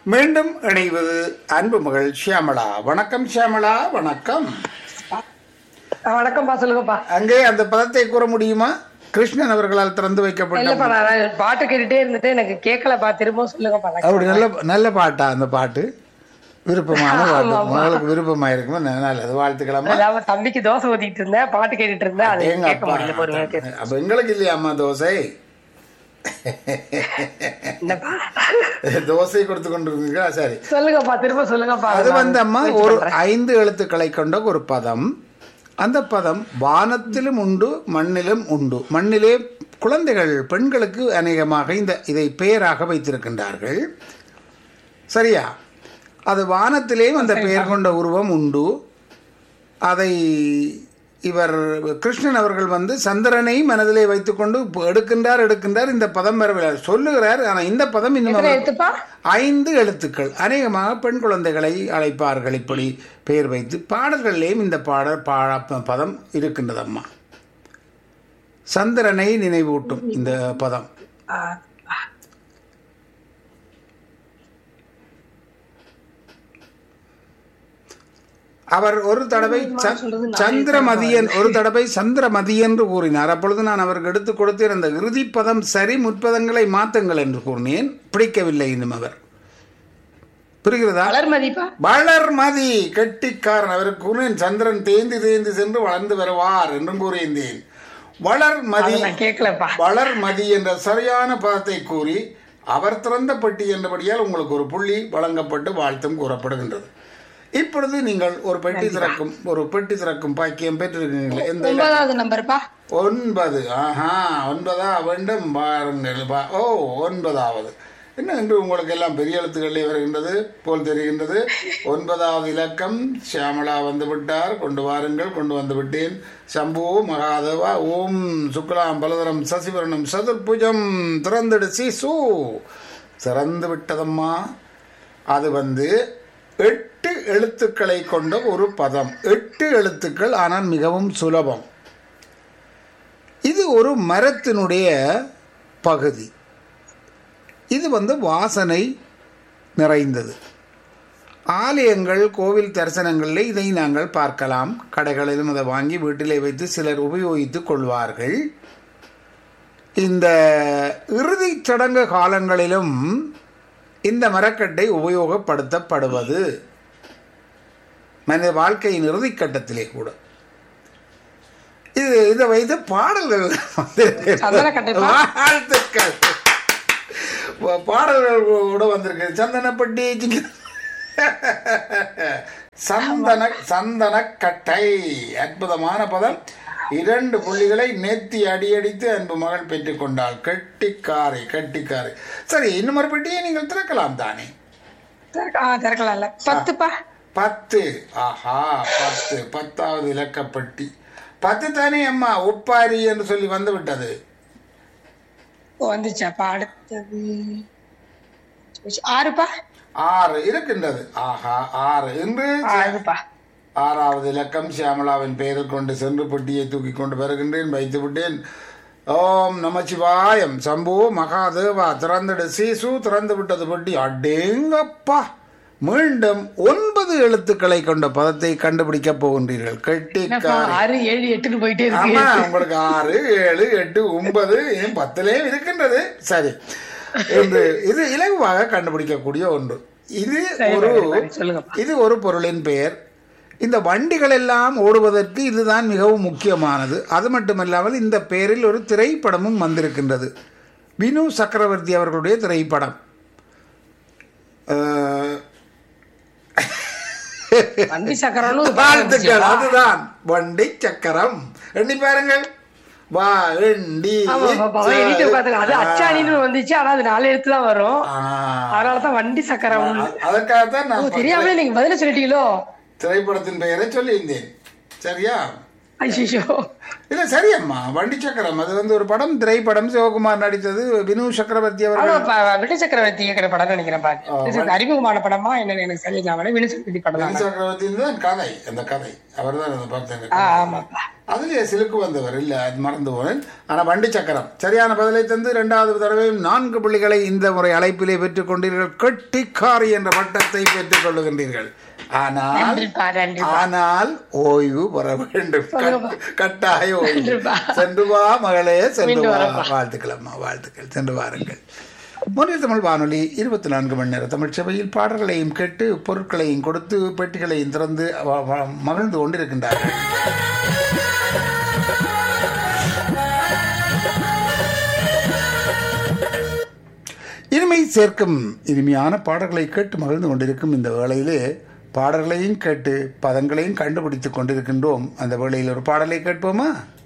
மீண்டும் இணைவது அன்பு மகள் ஷியாமளா வணக்கம் ஷியாமளா வணக்கம் ஆ, வணக்கம்ப்பா சொல்லுங்கப்பா அங்கே அந்த பதத்தை கூற முடியுமா கிருஷ்ணன் அவர்களால் திறந்து இல்லப்பா வைக்கப்பட்ட நான் பாட்டு கேட்டுட்டே இருந்துட்டு எனக்கு கேட்கலப்பா திரும்பவும் சொல்லுங்கப்பா நான் அப்படி நல்ல நல்ல பாட்டா அந்த பாட்டு விருப்பமான பாட்டு உங்களுக்கு விருப்பமா இருக்குமா நல்லது வாழ்த்துக்கலாமா அதாவது தம்பிக்கு தோசை ஊத்திட்டு இருந்தேன் பாட்டு கேட்டுட்டு இருந்தேன் அது எங்க கேட்க அப்பா முடியல பொறுமையா அப்ப எங்களுக்கு இல்லையாம்மா தோசை என்னப்பா தோசை கொடுத்து கொண்டிருக்கீங்களா சரி சொல்லுங்கப்பா திரும்ப சொல்லுங்கப்பா அது நான் வந்து அம்மா முயற்சி ஒரு பண்றேன். ஐந்து எழுத்துக்களை கொண்ட ஒரு பதம் அந்த பதம் வானத்திலும் உண்டு மண்ணிலும் உண்டு மண்ணிலே குழந்தைகள் பெண்களுக்கு அநேகமாக இந்த இதை பெயராக வைத்திருக்கின்றார்கள் சரியா அது வானத்திலேயும் அந்த பெயர் கொண்ட உருவம் உண்டு அதை இவர் கிருஷ்ணன் அவர்கள் வந்து சந்திரனை மனதிலே வைத்துக்கொண்டு எடுக்கின்றார் எடுக்கின்றார் இந்த பதம் வரவில்லை சொல்லுகிறார் ஆனால் இந்த பதம் இன்னும் எத்தனை அவர் எழுத்துப்பா ஐந்து எழுத்துக்கள் அநேகமாக பெண் குழந்தைகளை அழைப்பார்கள் இப்படி பெயர் வைத்து பாடல்களிலேயும் இந்த பாடல் பாட பதம் இருக்கின்றதம்மா சந்திரனை நினைவூட்டும் இந்த பதம் ஆ, அவர் ஒரு தடவை ச- சொல்றது நானே சந்திரமதியன் ஒரு தடவை சந்திரமதி என்று கூறினார் அப்பொழுது நான் அவருக்கு எடுத்து கொடுத்தேன் அந்த இறுதி பதம் சரி முற்பதங்களை மாத்துங்கள் என்று கூறினேன் பிடிக்கவில்லை இன்னும் அவர் புரிகிறதா வளர்மதிப்பா வளர்மதி கெட்டிக்காரன் அவருக்கு கூறினேன் சந்திரன் தேய்ந்து தேய்ந்து சென்று வளர்ந்து வருவார் என்றும் கூறியிருந்தேன் வளர்மதி அதை நான் கேட்கலப்பா வளர்மதி என்ற சரியான பதத்தை கூறி அவர் திறந்த பெட்டி என்றபடியால் உங்களுக்கு ஒரு புள்ளி வழங்கப்பட்டு வாழ்த்தும் கூறப்படுகின்றது இப்பொழுது நீங்கள் ஒரு பெட்டி திறக்கும் ஒரு பெட்டி திறக்கும் பாக்கியம் பெற்றிருக்கீங்களே எந்த இல- ஒன்பதாவது நம்பர்ப்பா ஒன்பது ஆஹா ஒன்பதா வேண்டும் பாருங்கள் பா- ஓ ஒன்பதாவது என்ன என்று உங்களுக்கு எல்லாம் பெரிய எழுத்துக்களிலே வருகின்றது போல் தெரிகின்றது ஒன்பதாவது இலக்கம் சியாமளா வந்து விட்டார் கொண்டு வாருங்கள் கொண்டு வந்து விட்டேன் சம்பு மகாதேவா ஓம் சுக்லாம் பலதரம் சசிவரணம் சதுர்புஜம் திறந்துடு சிசு திறந்து விட்டதம்மா அது வந்து எட்டு எழுத்துக்களை கொண்ட ஒரு பதம் எட்டு எழுத்துக்கள் ஆனால் மிகவும் சுலபம் இது ஒரு மரத்தினுடைய பகுதி இது வந்து வாசனை நிறைந்தது ஆலயங்கள் கோவில் தரிசனங்களில் இதை நாங்கள் பார்க்கலாம் கடைகளிலும் அதை வாங்கி வீட்டிலே வைத்து சிலர் உபயோகித்துக் கொள்வார்கள் இந்த இறுதிச் சடங்கு காலங்களிலும் இந்த மரக்கட்டை உபயோகப்படுத்தப்படுவது மனித வாழ்க்கையின் இறுதிக் கட்டத்திலே கூட இது இதை வைத்து பாடல்கள் சந்தனக்கட்டைப்பா? வாழ்த்துக்கள் பாடல்கள் கூட வந்திருக்கு சந்தனப்பட்டி சிங்க- சந்தன சந்தனக்கட்டை அற்புதமான பதம் இரண்டு புள்ளிகளை நேத்தி அடியடித்து அன்பு மகள் பெற்றுக்கொண்டாள் கெட்டிக்காரை கெட்டிக்காரை சரி இன்னும் ஒரு பெட்டியை நீங்கள் திறக்கலாம் தானே திறக்க- ஆ, திறக்கலாம்ல பத்துப்பா பத்து ஆஹா பத்து பத்தாவது இலக்கப்பட்டி பத்து தானே அம்மா உப்பாரி என்று சொல்லி வந்து விட்டது ஓ, வந்துச்சாப்பா அடுத்தது ஆறுப்பா ஆறு இருக்கின்றது ஆஹா ஆறு இன்று ஆறுப்பா ஆறாவது இலக்கம் சியாமலாவின் பெயரில் கொண்டு சென்று பெட்டியை தூக்கி கொண்டு வருகின்றேன் வைத்து விட்டேன் ஓம் நமச்சிவாயம் சம்பு மகாதேவா திறந்துடு சீசு திறந்து விட்டது பெட்டி அடேங்கப்பா மீண்டும் ஒன்பது எழுத்துக்களை கொண்ட பதத்தை கண்டுபிடிக்கப் போகின்றீர்கள் என்னப்பா, கெட்டிக்காரி ஆறு ஏழு எட்டுன்னு போயிட்டே இருக்கு ஆமா உங்களுக்கு ஆறு ஏழு எட்டு ஒன்பது ஏன் பத்துலயும் இருக்கின்றது சரி என்று இது இலகுவாக கண்டுபிடிக்கக்கூடிய ஒன்று இது சரி, ஒரு சரி, சரி, சொல்லுங்கப்பா. இது ஒரு பொருளின் பெயர் இந்த வண்டிகள் எல்லாம் ஓடுவதற்கு இதுதான் மிகவும் முக்கியமானது அது மட்டுமல்லாமல் இந்த பெயரில் ஒரு திரைப்படமும் வந்திருக்கின்றது வினு சக்கரவர்த்தி அவர்களுடைய திரைப்படம் அஹ், வண்டி சக்கரம்னு ஒரு படம் வாழ்த்துக்கள் வந்துச்சுப்பா. அதுதான் வண்டி சக்கரம் எண்ணி பாருங்கள் வண்டி ஆமா, பாப்பா, எண்ணிட்டு உட்காந்துங்க. அது அச்சாணின்னு வந்துச்சு ஆனா அது நாலு எழுத்து தான் வரும் ஆ, அதனாலதான் வண்டி சக்கரம் அ- அதற்காகத்தான் ஓ, நான் தெரியாமலே நீங்க பதில சொல்லிட்டீங்களோ திரைப்படத்தின் பெயரை சொல்லியிருந்தேன் சரியா ஐயோ இல்ல சரியம்மா வண்டி சக்கரம் அது வந்து ஒரு படம் திரைப்படம் சிவகுமார் நடித்தது வினு சக்கரவர்த்தி அவர்கள் ஆமாப்பா விட்டு சக்கரவர்த்தி கேட்கிற படம் நினைக்கிறேன் பாரு அறிமுகமான படமா என்னன்னு எனக்கு சரியா ஞாபகம் இல்லை. வினு சக்கரவர்த்தி படம் வினு தான் சக்கரவர்த்தி தான் கதை அந்த கதை அவர்தான் அந்த படத்தை ஆ, ஆமாப்பா அதுலயே சிலுக்கு வந்தவர் இல்லை அது மறந்து போனேன் ஆனால் வண்டி சக்கரம் சரியான பதிலை தந்து இரண்டாவது தடவையும் நான்கு புள்ளிகளை இந்த முறை அழைப்பிலே பெற்றுக் கொண்டீர்கள் கெட்டிக்காரி என்ற பட்டத்தை பெற்றுக் கொள்ளுகின்றீர்கள் ஆனால் நன்றிப்பா நன்றி ஆனால் ஓய்வு பெற வேண்டும் கட்- கட்டாய ஓய்வு நன்றிப்பா. சென்று வா மகளே சென்று மீண்டும் வா வரப்பா. வாழ்த்துக்கள் அம்மா வாழ்த்துக்கள் சென்று வாருங்கள் முன்னில் தமிழ் வானொலி இருபத்தி நான்கு மணி நேர தமிழ் சபையில் பாடல்களையும் கேட்டு பொருட்களையும் கொடுத்து பெட்டிகளையும் திறந்து வ- வ- மகிழ்ந்து கொண்டிருக்கின்றார்கள் இனிமை சேர்க்கும் இனிமையான பாடல்களை கேட்டு மகிழ்ந்து கொண்டிருக்கும் இந்த வேளையிலே பாடல்களையும் கேட்டு பதங்களையும் கண்டுபிடித்துக் கொண்டிருக்கின்றோம் அந்த வேளையில் ஒரு பாடலை கேட்போமா